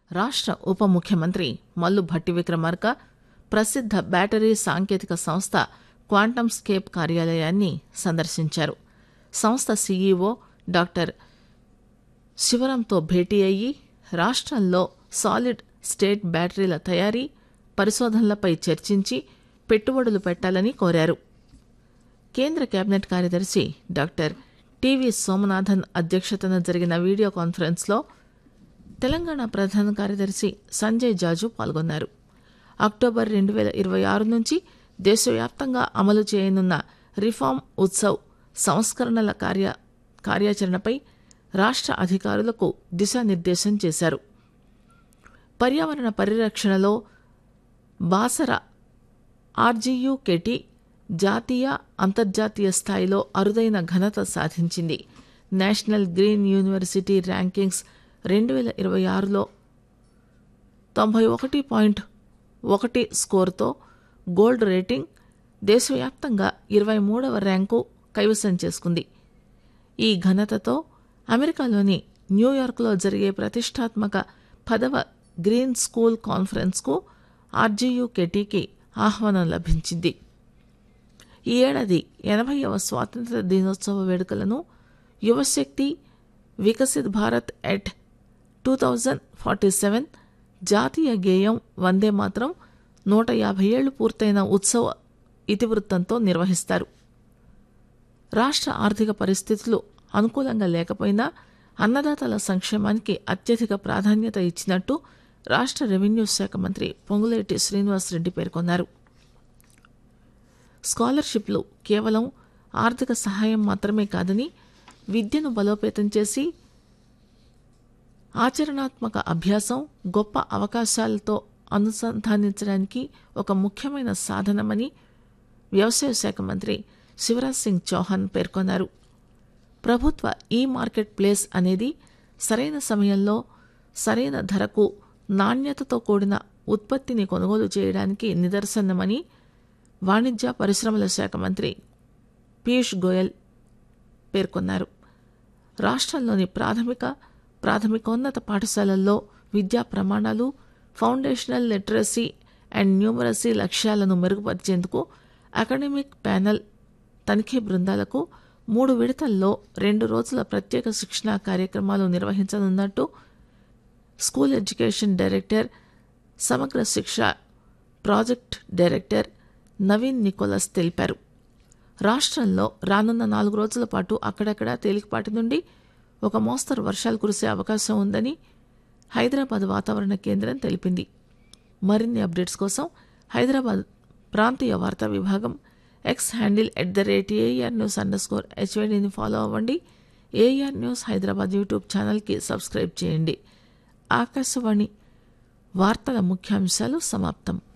రాష్ట్ర ఉప ముఖ్యమంత్రి మల్లు భట్టి విక్రమార్క ప్రసిద్ధ బ్యాటరీ సాంకేతిక సంస్థ క్వాంటమ్ స్కేప్ కార్యాలయాన్ని సందర్శించారు సంస్థ సీఈఓ డాక్టర్ శివరంతో భేటీ అయ్యి రాష్ట్రంలో సాలిడ్ స్టేట్ బ్యాటరీల తయారీ పరిశోధనలపై చర్చించి పెట్టుబడులు పెట్టాలని కోరారు కేంద్ర కేబినెట్ కార్యదర్శి డాక్టర్ టివి సోమనాథన్ అధ్యక్షతన జరిగిన వీడియో కాన్ఫరెన్స్లో తెలంగాణ ప్రధాన కార్యదర్శి సంజయ్ జాజు పాల్గొన్నారు అక్టోబర్ రెండు వేల ఇరవై ఆరు నుంచి దేశవ్యాప్తంగా అమలు చేయనున్న రిఫార్మ్ ఉత్సవ్ సంస్కరణల కార్య కార్యాచరణపై రాష్ట్ర అధికారులకు దిశానిర్దేశం చేశారు పర్యావరణ పరిరక్షణలో బాసర ఆర్జీయుకెటి జాతీయ అంతర్జాతీయ స్థాయిలో అరుదైన ఘనత సాధించింది నేషనల్ గ్రీన్ యూనివర్సిటీ ర్యాంకింగ్స్ రెండు వేల ఇరవై ఆరులో తొంభై ఒకటి పాయింట్ ఒకటి స్కోర్తో గోల్డ్ రేటింగ్ దేశవ్యాప్తంగా ఇరవై మూడవ ర్యాంకు కైవసం చేసుకుంది ఈ ఘనతతో అమెరికాలోని న్యూయార్క్లో జరిగే ప్రతిష్టాత్మక పదవ గ్రీన్ స్కూల్ కాన్ఫరెన్స్కు ఆర్జీయుకెటీకి ఆహ్వానం లభించింది ఈ ఏడాది ఎనభైవ స్వాతంత్ర దినోత్సవ వేడుకలను యువశక్తి Viksit Bharat at two thousand forty seven జాతీయ గేయం వందే మాత్రం నూట యాభై ఏళ్లు పూర్తయిన ఉత్సవ ఇతివృత్తంతో నిర్వహిస్తారు రాష్ట్ర ఆర్థిక పరిస్థితులు అనుకూలంగా లేకపోయినా అన్నదాతల సంక్షేమానికి అత్యధిక ప్రాధాన్యత ఇచ్చినట్టు రాష్ట్ర రెవెన్యూ శాఖ మంత్రి పొంగులేటి శ్రీనివాసరెడ్డి పేర్కొన్నారు స్కాలర్షిప్లు కేవలం ఆర్థిక సహాయం మాత్రమే కాదని విద్యను బలోపేతం చేసి ఆచరణాత్మక అభ్యాసం గొప్ప అవకాశాలతో అనుసంధానించడానికి ఒక ముఖ్యమైన సాధనమని వ్యవసాయ శాఖ మంత్రి శివరాజ్ సింగ్ చౌహాన్ పేర్కొన్నారు ప్రభుత్వ ఈ మార్కెట్ ప్లేస్ అనేది సరైన సమయంలో సరైన ధరకు నాణ్యతతో కూడిన ఉత్పత్తిని కొనుగోలు చేయడానికి నిదర్శనమని వాణిజ్య పరిశ్రమల శాఖ మంత్రి పీయూష్ గోయల్ పేర్కొన్నారు రాష్ట్రంలోని ప్రాథమిక ప్రాథమికోన్నత పాఠశాలల్లో విద్యా ప్రమాణాలు ఫౌండేషనల్ లిటరసీ అండ్ న్యూమరసీ లక్ష్యాలను మెరుగుపరిచేందుకు అకాడమిక్ ప్యానెల్ తనిఖీ బృందాలకు మూడు విడతల్లో రెండు రోజుల ప్రత్యేక శిక్షణా కార్యక్రమాలు నిర్వహించనున్నట్టు స్కూల్ ఎడ్యుకేషన్ డైరెక్టర్ సమగ్ర శిక్ష ప్రాజెక్ట్ డైరెక్టర్ నవీన్ నికోలస్ తెలిపారు రాష్ట్రంలో రానున్న నాలుగు రోజుల పాటు అక్కడక్కడ తేలికపాటి నుండి ఒక మోస్తరు వర్షాలు కురిసే అవకాశం ఉందని హైదరాబాద్ వాతావరణ కేంద్రం తెలిపింది మరిన్ని అప్డేట్స్ కోసం హైదరాబాద్ ప్రాంతీయ వార్తా విభాగం X handle at the rate AIR news underscore స్కోర్ హెచ్వైడీని ఫాలో అవ్వండి ఏఆర్ న్యూస్ హైదరాబాద్ యూట్యూబ్ ఛానల్కి సబ్స్క్రైబ్ చేయండి ఆకాశవాణి వార్తల ముఖ్యాంశాలు సమాప్తం